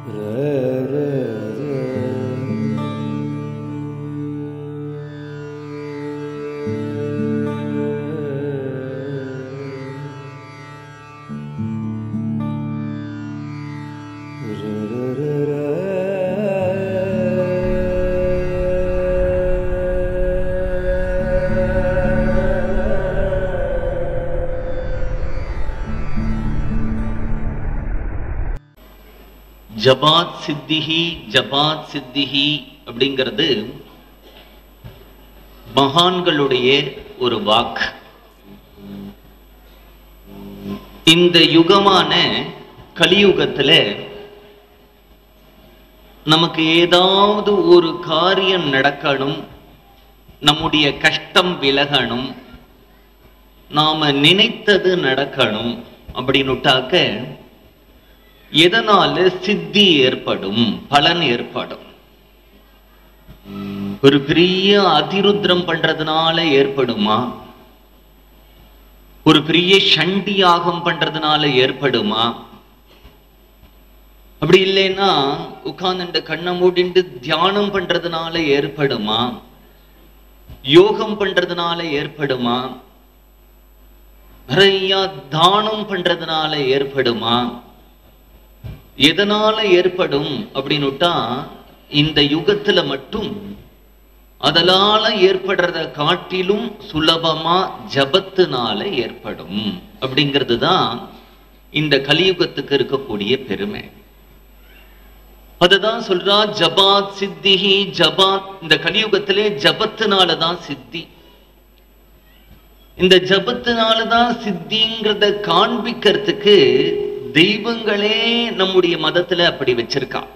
ஜபாத் சித்திஹி ஜபாத் சித்திஹி அப்படிங்கிறது மகான்களுடைய ஒரு வாக்கு இந்த யுகமான கலியுகத்துல நமக்கு ஏதாவது ஒரு காரியம் நடக்கணும் நம்முடைய கஷ்டம் விலகணும் நாம நினைத்தது நடக்கணும் அப்படின்னுட்டாக்க எதனால சித்தி ஏற்படும் பலன் ஏற்படும் ஒரு பெரிய அதிருத்ரம் பண்றதுனால ஏற்படுமா ஒரு பெரிய சண்டி யாகம் பண்றதுனால ஏற்படுமா அப்படி இல்லைன்னா உட்கார்ந்துட்டு கண்ணை மூடிண்டு தியானம் பண்றதுனால ஏற்படுமா யோகம் பண்றதுனால ஏற்படுமா நிறைய தானம் பண்றதுனால ஏற்படுமா எதனால ஏற்படும் அப்படின்னுட்டா இந்த யுகத்துல மட்டும் அதனால ஏற்படுறத காட்டிலும் சுலபமா ஜபத்தினால ஏற்படும் அப்படிங்கிறது தான் இந்த கலியுகத்துக்கு இருக்கக்கூடிய பெருமை அதுதான் சொல்றா ஜபாத் சித்திஹி ஜபாத் இந்த கலியுகத்திலே ஜபத்தினால தான் சித்தி இந்த ஜபத்தினால தான் சித்திங்கிறத காண்பிக்கிறதுக்கு தெய்வங்களே நம்முடைய மதத்துல அப்படி வச்சிருக்கான்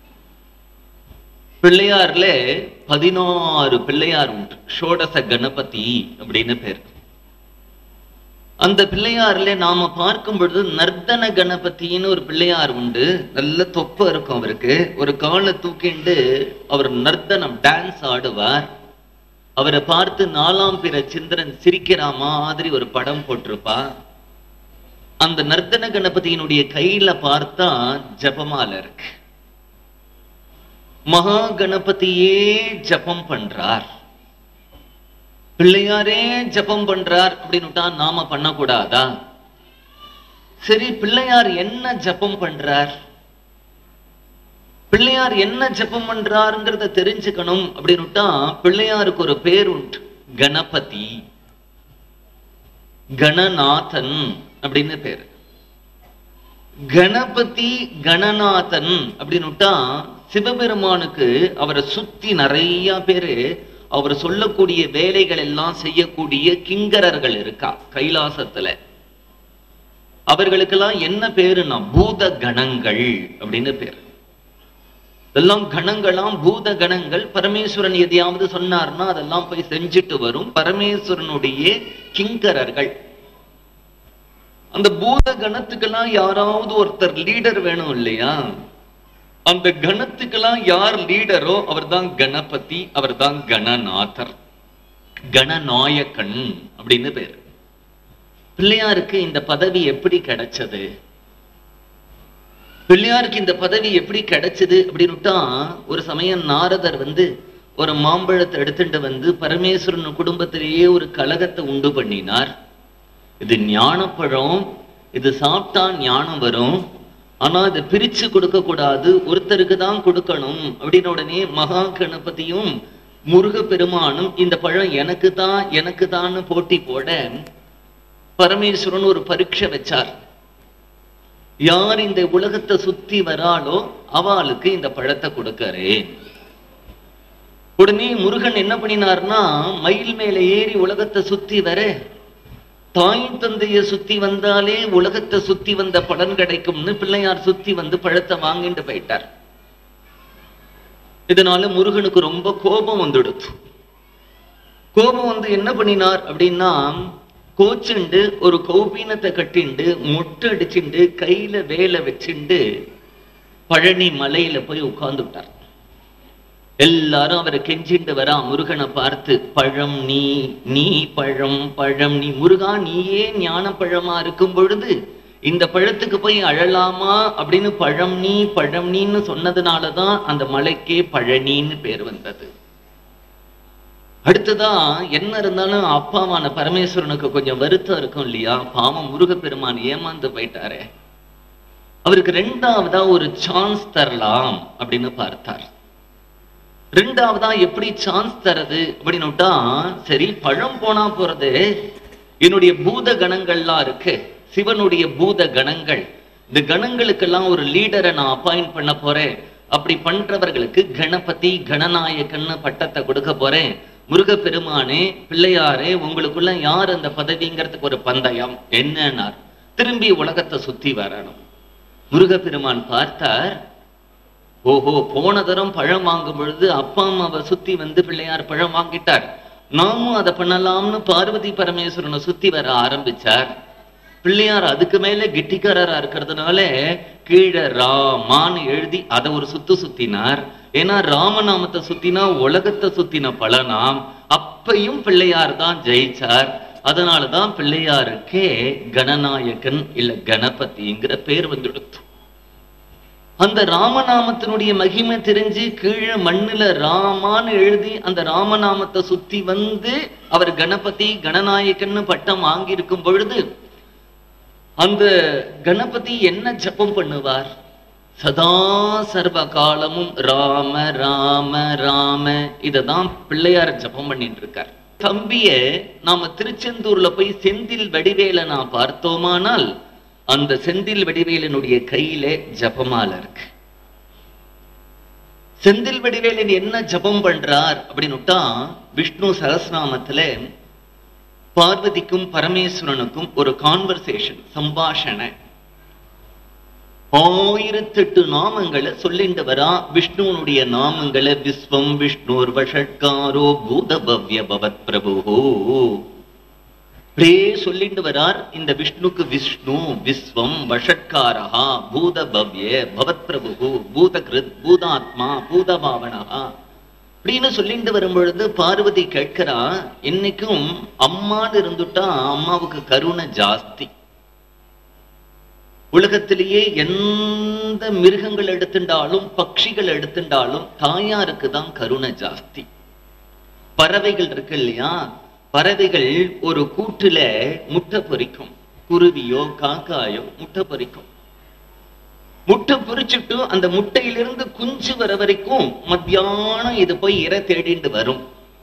பிள்ளையார்ல பதினாறு பிள்ளையார் உண்டு ஷோடச கணபதி அப்படின்னு பேர் அந்த பிள்ளையார்ல நாம பார்க்கும் பொழுது நர்த்தன கணபதின்னு ஒரு பிள்ளையார் உண்டு நல்ல தொப்பை இருக்கும் அவருக்கு ஒரு காலை தூக்கிண்டு அவர் நர்த்தனம் டான்ஸ் ஆடுவார் அவரை பார்த்து நாலாம் பிற சிந்திரன் சிரிக்கிற மாதிரி ஒரு படம் போட்டிருப்பா அந்த நர்த்தன கணபதியினுடைய கையில பார்த்தா ஜபமால இருக்கு மகா கணபதியே ஜபம் பண்றார் பிள்ளையாரே ஜபம் பண்றார் அப்படின்னுட்டா நாம பண்ணக்கூடாதா சரி பிள்ளையார் என்ன ஜபம் பண்றார் பிள்ளையார் என்ன ஜபம் பண்றாருங்கிறத தெரிஞ்சுக்கணும் அப்படின்னுட்டா பிள்ளையாருக்கு ஒரு பேர் உண்டு கணபதி கணநாதன் அப்படின்னு பேரு கணபதி கணநாதன் அப்படின்னுட்டா சிவபெருமானுக்கு அவரை சுத்தி நிறைய பேரு அவர் சொல்லக்கூடிய வேலைகள் எல்லாம் செய்யக்கூடிய கிங்கரர்கள் இருக்கா கைலாசத்துல அவர்களுக்கெல்லாம் என்ன பேருன்னா பூத கணங்கள் அப்படின்னு பேரு இதெல்லாம் கணங்களாம் பூத கணங்கள் பரமேஸ்வரன் எதையாவது சொன்னார்னா அதெல்லாம் போய் செஞ்சுட்டு வரும் பரமேஸ்வரனுடைய கிங்கரர்கள் அந்த பூத கணத்துக்கெல்லாம் யாராவது ஒருத்தர் லீடர் வேணும் இல்லையா அந்த கணத்துக்கெல்லாம் யார் லீடரோ அவர்தான் கணபதி அவர்தான் கணநாதர் கணநாயக்கன் அப்படின்னு பேரு பிள்ளையாருக்கு இந்த பதவி எப்படி கிடைச்சது பிள்ளையாருக்கு இந்த பதவி எப்படி கிடைச்சது அப்படின்னுட்டா ஒரு சமயம் நாரதர் வந்து ஒரு மாம்பழத்தை எடுத்துட்டு வந்து பரமேஸ்வரன் குடும்பத்திலேயே ஒரு கலகத்தை உண்டு பண்ணினார் இது ஞானப்பழம் இது சாப்பிட்டா ஞானம் வரும் ஆனா இதை பிரிச்சு கொடுக்க கூடாது ஒருத்தருக்கு தான் கொடுக்கணும் அப்படின்னு உடனே மகா கணபதியும் முருக பெருமானும் இந்த பழம் எனக்கு தான் எனக்கு தான்னு போட்டி போட பரமேஸ்வரன் ஒரு பரீட்சை வச்சார் யார் இந்த உலகத்தை சுத்தி வராளோ அவளுக்கு இந்த பழத்தை கொடுக்கறே உடனே முருகன் என்ன பண்ணினார்னா மயில் மேல ஏறி உலகத்தை சுத்தி வர தாய் தந்தைய சுத்தி வந்தாலே உலகத்தை சுத்தி வந்த பலன் கிடைக்கும்னு பிள்ளையார் சுத்தி வந்து பழத்தை வாங்கிட்டு போயிட்டார் இதனால முருகனுக்கு ரொம்ப கோபம் வந்துடுத்து கோபம் வந்து என்ன பண்ணினார் அப்படின்னா கோச்சுண்டு ஒரு கௌபீனத்தை கட்டிண்டு மொட்டை அடிச்சுண்டு கையில வேலை வச்சுண்டு பழனி மலையில போய் உட்கார்ந்து விட்டார் எல்லாரும் அவரை கெஞ்சிண்டு வரா முருகனை பார்த்து பழம் நீ நீ பழம் பழம் நீ முருகா நீயே ஞான பழமா இருக்கும் பொழுது இந்த பழத்துக்கு போய் அழலாமா அப்படின்னு பழம் நீ பழம் நீன்னு சொன்னதுனாலதான் அந்த மலைக்கே பழனின்னு பேர் வந்தது அடுத்ததான் என்ன இருந்தாலும் அப்பாவான பரமேஸ்வரனுக்கு கொஞ்சம் வருத்தம் இருக்கும் இல்லையா பாவம் முருகப்பெருமான் ஏமாந்து போயிட்டாரே அவருக்கு ரெண்டாவதா ஒரு சான்ஸ் தரலாம் அப்படின்னு பார்த்தார் ரெண்டாவதா எப்படி சான்ஸ் தரது அப்படின்னுட்டா சரி பழம் போனா போறது என்னுடைய பூத கணங்கள்லாம் இருக்கு சிவனுடைய பூத கணங்கள் இந்த கணங்களுக்கெல்லாம் ஒரு லீடரை நான் அப்பாயிண்ட் பண்ண போறேன் அப்படி பண்றவர்களுக்கு கணபதி கணநாயகன்னு பட்டத்தை கொடுக்க போறேன் முருகப்பெருமானே பிள்ளையாரே உங்களுக்குள்ள யார் அந்த பதவிங்கிறதுக்கு ஒரு பந்தயம் என்னன்னார் திரும்பி உலகத்தை சுத்தி வரணும் முருகப்பெருமான் பார்த்தார் ஓஹோ போன தரம் பழம் வாங்கும் பொழுது அப்பா அம்மாவை சுத்தி வந்து பிள்ளையார் பழம் வாங்கிட்டார் நாமும் அதை பண்ணலாம்னு பார்வதி பரமேஸ்வரனை சுத்தி வர ஆரம்பிச்சார் பிள்ளையார் அதுக்கு மேல கெட்டிக்காரரா இருக்கிறதுனால கீழே ராமான்னு எழுதி அதை ஒரு சுத்து சுத்தினார் ஏன்னா ராமநாமத்தை சுத்தினா உலகத்தை சுத்தின பலனாம் அப்பையும் பிள்ளையார் தான் ஜெயிச்சார் அதனாலதான் பிள்ளையாருக்கே கணநாயகன் இல்ல கணபதிங்கிற பேர் வந்துடுத்து அந்த ராமநாமத்தினுடைய மகிமை தெரிஞ்சு கீழே மண்ணுல ராமான்னு எழுதி அந்த ராமநாமத்தை சுத்தி வந்து அவர் கணபதி கணநாயகன்னு பட்டம் வாங்கியிருக்கும் பொழுது அந்த கணபதி என்ன ஜபம் பண்ணுவார் சதா சர்வ காலமும் ராம ராம ராம இததான் பிள்ளையார் ஜபம் பண்ணிட்டு இருக்கார் தம்பிய நாம திருச்செந்தூர்ல போய் செந்தில் வடிவேல நான் பார்த்தோமானால் அந்த செந்தில் வடிவேலனுடைய கையில ஜபமால இருக்கு செந்தில் வடிவேலன் என்ன ஜபம் பண்றார் அப்படின்னுட்டா விஷ்ணு சகஸ்நாமத்துல பார்வதிக்கும் பரமேஸ்வரனுக்கும் ஒரு கான்வர்சேஷன் சம்பாஷணை ஆயிரத்தெட்டு நாமங்களை சொல்லிட்டு வரா விஷ்ணுவனுடைய நாமங்களை விஸ்வம் விஷ்ணுர் வஷட்காரோ பூதபவ்ய பவத் பிரபு அப்படியே சொல்லிட்டு வரார் இந்த விஷ்ணுக்கு விஷ்ணு விஸ்வம் வஷட்காரஹா பூதபவ்ய பவத் பிரபு பூதகிருத் பூதாத்மா பூதபாவனஹா அப்படின்னு சொல்லிட்டு வரும் பொழுது பார்வதி கேட்கிறா என்னைக்கும் அம்மான்னு இருந்துட்டா அம்மாவுக்கு கருணை ஜாஸ்தி உலகத்திலேயே எந்த மிருகங்கள் எடுத்துட்டாலும் பட்சிகள் எடுத்துட்டாலும் தாயாருக்கு தான் கருணை ஜாஸ்தி பறவைகள் இருக்கு இல்லையா பறவைகள் ஒரு கூட்டுல முட்டை பொரிக்கும் குருவியோ காக்காயோ முட்டை பொரிக்கும் முட்டை பொரிச்சுட்டு அந்த முட்டையிலிருந்து குஞ்சு வர வரைக்கும் மத்தியானம் இது போய் இறை தேடிட்டு வரும்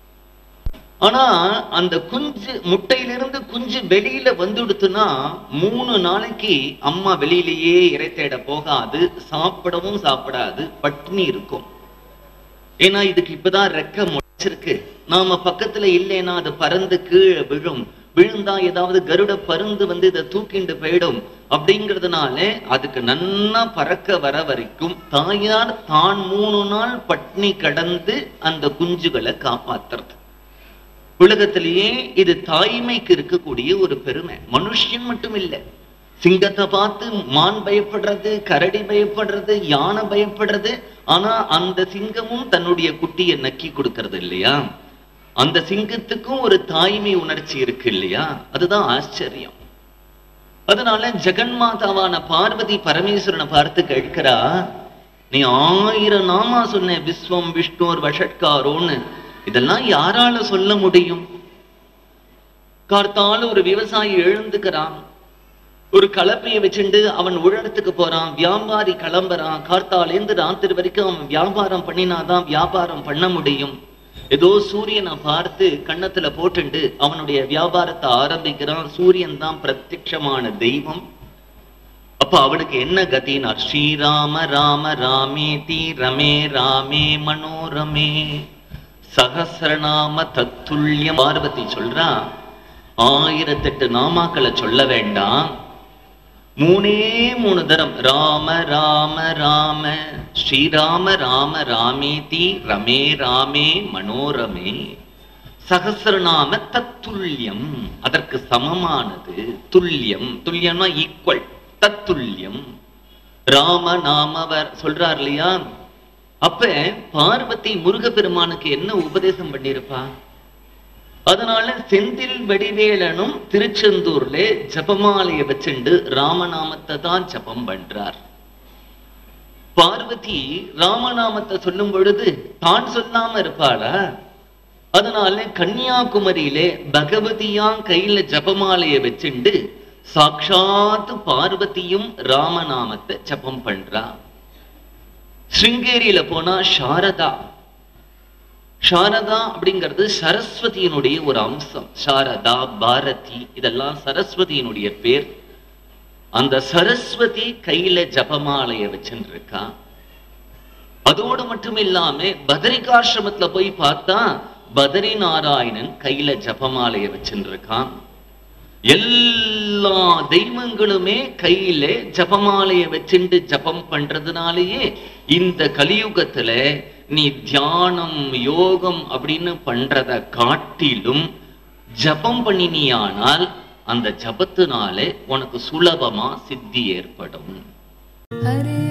ஆனா அந்த குஞ்சு முட்டையிலிருந்து குஞ்சு வெளியில வந்துடுத்துனா மூணு நாளைக்கு அம்மா வெளியிலேயே இறை தேட போகாது சாப்பிடவும் சாப்பிடாது பட்டினி இருக்கும் ஏன்னா இதுக்கு இப்பதான் ரெக்க முளைச்சிருக்கு நாம பக்கத்துல இல்லைன்னா அது பறந்து கீழே விழும் விழுந்தா ஏதாவது கருட பருந்து வந்து இதை தூக்கிண்டு போயிடும் அப்படிங்கிறதுனால அதுக்கு நன்னா பறக்க வர வரைக்கும் தாயார் தான் மூணு நாள் பட்னி கடந்து அந்த குஞ்சுகளை காப்பாத்துறது உலகத்திலேயே இது தாய்மைக்கு இருக்கக்கூடிய ஒரு பெருமை மனுஷன் மட்டும் இல்லை சிங்கத்தை பார்த்து மான் பயப்படுறது கரடி பயப்படுறது யானை பயப்படுறது ஆனா அந்த சிங்கமும் தன்னுடைய குட்டியை நக்கி கொடுக்கறது இல்லையா அந்த சிங்கத்துக்கும் ஒரு தாய்மை உணர்ச்சி இருக்கு இல்லையா அதுதான் ஆச்சரியம் அதனால ஜெகன்மாதாவான பார்வதி பரமேஸ்வரனை பார்த்து கேட்கிறா நீ ஆயிரம் நாமா சொன்ன விஸ்வம் விஷ்ணுர் வஷட்காரோன்னு இதெல்லாம் யாரால சொல்ல முடியும் கார்த்தால ஒரு விவசாயி எழுந்துக்கிறான் ஒரு கலப்பையை வச்சுண்டு அவன் உழறத்துக்கு போறான் வியாபாரி கிளம்புறான் கார்த்தாலேந்து ராத்திரி வரைக்கும் அவன் வியாபாரம் பண்ணினாதான் வியாபாரம் பண்ண முடியும் ஏதோ சூரியனை பார்த்து கன்னத்துல போட்டுண்டு அவனுடைய வியாபாரத்தை ஆரம்பிக்கிறான் சூரியன் தான் பிரத்யட்சமான தெய்வம் அப்ப அவனுக்கு என்ன கதினார் ஸ்ரீராம ராம ராமே தி ரமே ராமே மனோரமே சகசிரநாம தத்துல்யம் பார்வதி சொல்றா ஆயிரத்தெட்டு நாமாக்களை சொல்ல வேண்டாம் மூணே மூணு தரம் ராம ராம ராம ஸ்ரீராம ராம ராமேதி ரமே ராமே மனோரமே சகசிரநாம தத்துல்யம் அதற்கு சமமானது துல்லியம் துல்லியம்னா ஈக்குவல் தத்துல்யம் ராம நாமவர் சொல்றார் இல்லையா அப்ப பார்வதி முருகப்பெருமானுக்கு என்ன உபதேசம் பண்ணியிருப்பா அதனால செந்தில் வடிவேலனும் திருச்செந்தூர்ல ஜபமாலைய வச்சுண்டு ராமநாமத்தை தான் ஜபம் பண்றார் பார்வதி ராமநாமத்தை சொல்லும் பொழுது தான் சொல்லாம இருப்பாளா அதனால கன்னியாகுமரியிலே பகவதியா கையில ஜபமாலைய வச்சுண்டு சாட்சாத்து பார்வதியும் ராமநாமத்தை ஜபம் பண்றா ஸ்ருங்கேரியில போனா சாரதா சாரதா அப்படிங்கிறது சரஸ்வதியினுடைய ஒரு அம்சம் சாரதா பாரதி இதெல்லாம் சரஸ்வதியினுடைய பேர் அந்த சரஸ்வதி கையில ஜபமாலைய வச்சுட்டு இருக்கா அதோடு மட்டும் இல்லாம பதரிகாசிரமத்துல போய் பார்த்தா பதரி நாராயணன் கையில ஜபமாலைய வச்சுட்டு இருக்கான் எல்லா தெய்வங்களுமே கையில ஜபமாலைய வச்சுட்டு ஜபம் பண்றதுனாலயே இந்த கலியுகத்துல நீ தியானம் யோகம் அப்படின்னு பண்றத காட்டிலும் ஜபம் பண்ணினியானால் அந்த ஜபத்தினாலே உனக்கு சுலபமா சித்தி ஏற்படும் ஹரே